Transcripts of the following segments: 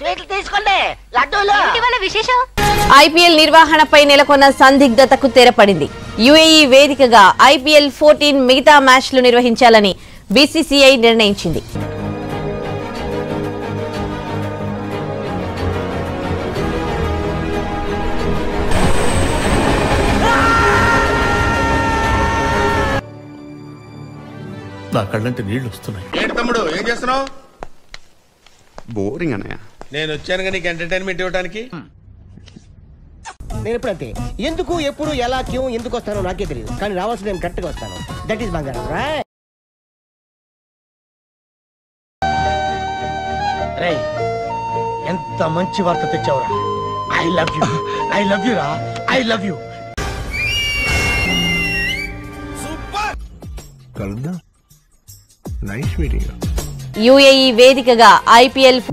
స్వీట్లు తీసుకోండి లడ్డూలు విశేషం ఐపీఎల్ నిర్వహణపై నెలకొన్న సందిగ్ధతకు తెరపడింది యుఏఈ వేదికగా ఐపీఎల్ ఫోర్టీన్ మిగతా మ్యాచ్లు నిర్వహించాలని బీసీసీఐ నిర్ణయించింది నా కళ్ళంటే నీళ్లు వస్తున్నాయి ఏంటి తమ్ముడు ఏం చేస్తున్నావు బోరింగ్ అన్నయ్య నేను వచ్చాను నీకు ఎంటర్టైన్మెంట్ ఇవ్వడానికి నేను ఇప్పుడు అంతే ఎందుకు ఎప్పుడు ఎలా క్యూ ఎందుకు వస్తానో నాకే తెలియదు కానీ రావాల్సిన నేను కరెక్ట్గా వస్తాను దట్ ఈస్ బంగారం రైట్ రేయ్ ఎంత మంచి వార్త తెచ్చావురా I love you I love you రా ఐ లవ్ యూ కలుద్దాం నైస్ మీటింగ్ యుఏఈ వేదికగా ఐపీఎల్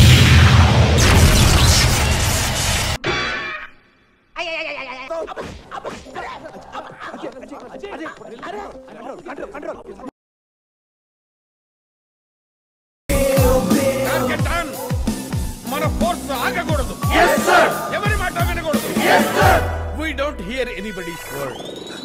మన ఫోర్స్ ఆగకూడదు ఎవరి మాట వినకూడదు we don't hear anybody's word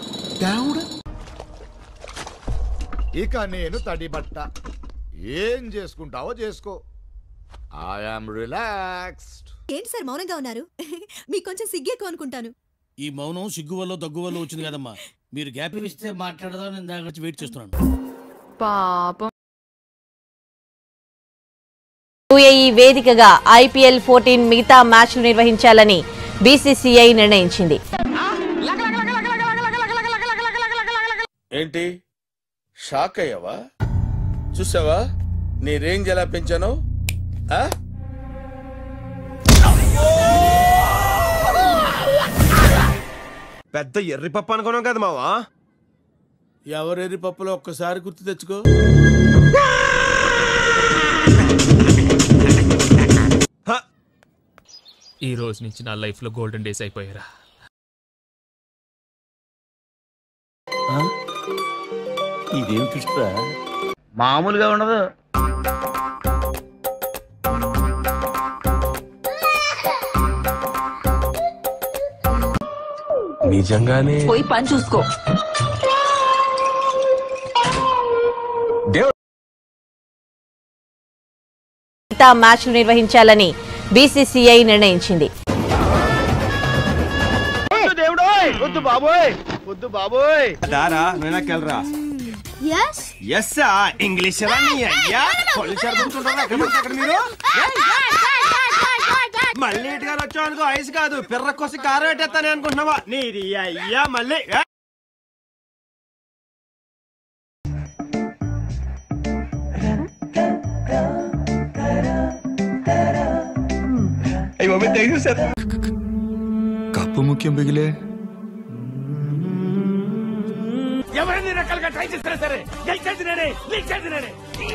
ఇక నేను తడిబట్ట ఏం చేసుకుంటావో చేసుకో ఐఆమ్ రిలాక్స్డ్ ఏంటి సార్ మౌనంగా ఉన్నారు మీకు కొంచెం సిగ్గేకు అనుకుంటాను ఈ మౌనం సిగ్గు వల్ల దగ్గు వల్ల వచ్చింది కదమ్మా మీరు గ్యాప్ ఇస్తే మాట్లాడదాం నేను దాని గురించి వెయిట్ చేస్తున్నాను పాపం యుఏఈ వేదికగా ఐపీఎల్ ఫోర్టీన్ మిగతా మ్యాచ్లు నిర్వహించాలని బీసీసీఐ నిర్ణయించింది ఏంటి షాక్ అయ్యావా చూసావా నీ రేంజ్ ఎలా పెంచాను ఆ? పెద్ద ఎర్రి పప్పు అనుకున్నాం కదా మావా ఎవరెరి పప్పులో ఒక్కసారి గుర్తు తెచ్చుకో ఈ రోజు నుంచి నా లైఫ్ లో గోల్డెన్ డేస్ అయిపోయారా ఇదేం ట్విస్ట్ మామూలుగా ఉండదు నిజంగానే పోయి పని చూసుకో మిగతా మ్యాచ్లు నిర్వహించాలని బీసీసీఐ నిర్ణయించింది దేవుడోయ్ వద్దు బాబోయ్ వద్దు బాబోయ్ దారా వెనకెళ్ళరా ఎస్ ఎస్ ఇంగ్లీష్ అయ్యా పోలీసారు కూర్చుంటారా ఎక్కడ పడితే అక్కడ మీరు మళ్ళీ ఇటుగా వచ్చావు అనుకో ఐస్ కాదు పిర్ర కోసి కారం పెట్టేస్తానే అనుకుంటున్నావా నీది అయ్యా మళ్ళీ ఏ? కప్పు ముఖ్యం బిగిలే ఎవరైనా రకాలుగా ట్రై చేసినా సరే గెలిచేది నేనే గెలిచేది నేనే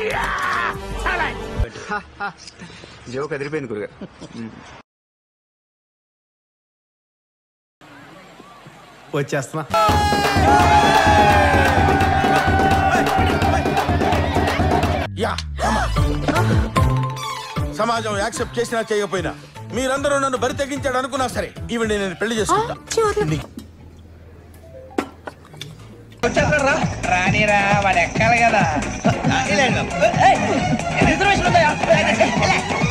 జోక్ అదిరిపోయింది గురుగా వచ్చేస్తున్నా యా సమాజం యాక్సెప్ట్ చేసినా చేయకపోయినా మీరందరూ నన్ను బరి తెగించాడు అనుకున్నా సరే ఈవిడ నేను పెళ్లి చేసుకుంటా నీ- రానిరా వాడు ఎక్కాలి కదా రిజర్వేషన్ ఉందా